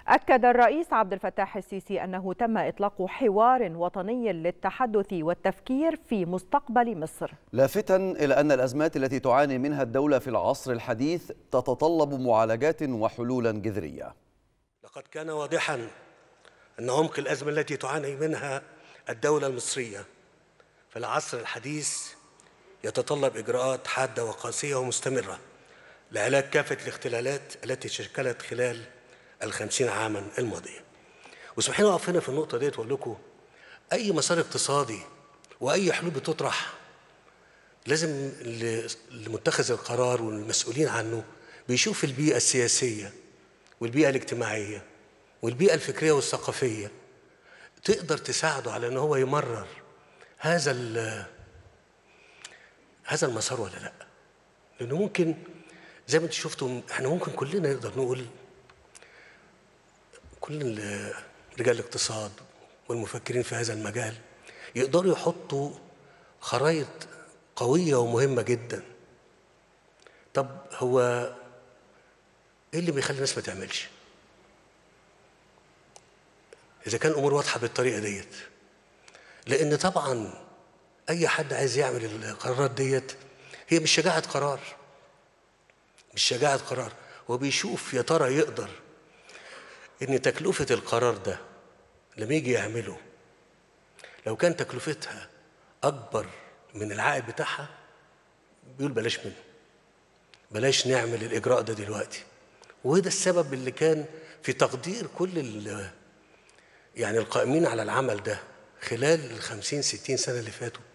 أكد الرئيس عبد الفتاح السيسي أنه تم إطلاق حوار وطني للتحدث والتفكير في مستقبل مصر لافتا إلى أن الأزمات التي تعاني منها الدولة في العصر الحديث تتطلب معالجات وحلولا جذرية لقد كان واضحا أن عمق الأزمة التي تعاني منها الدولة المصرية في العصر الحديث يتطلب إجراءات حادة وقاسية ومستمرة لعلاج كافة الاختلالات التي شكلت خلال الخمسين عاما الماضية واسمحوا لي أقف هنا في النقطة ديت وأقول لكم أي مسار اقتصادي وأي حلول بتطرح لازم لمتخذ القرار والمسؤولين عنه بيشوف البيئة السياسية والبيئة الاجتماعية والبيئة الفكرية والثقافية تقدر تساعده على ان هو يمرر هذا هذا المسار ولا لا لانه ممكن زي ما انتم شفتوا احنا ممكن كلنا نقدر نقول كل رجال الاقتصاد والمفكرين في هذا المجال يقدروا يحطوا خرائط قويه ومهمه جدا طب هو ايه اللي بيخلي الناس ما تعملش اذا كان الامور واضحه بالطريقه ديت لان طبعا اي حد عايز يعمل القرارات ديت هي مش شجاعه قرار مش شجاعه قرار هو بيشوف يا ترى يقدر ان تكلفه القرار ده لما يجي يعمله لو كان تكلفتها اكبر من العائد بتاعها بيقول بلاش منه بلاش نعمل الاجراء ده دلوقتي وده السبب اللي كان في تقدير كل يعني القائمين على العمل ده خلال الخمسين ستين سنة اللي فاتوا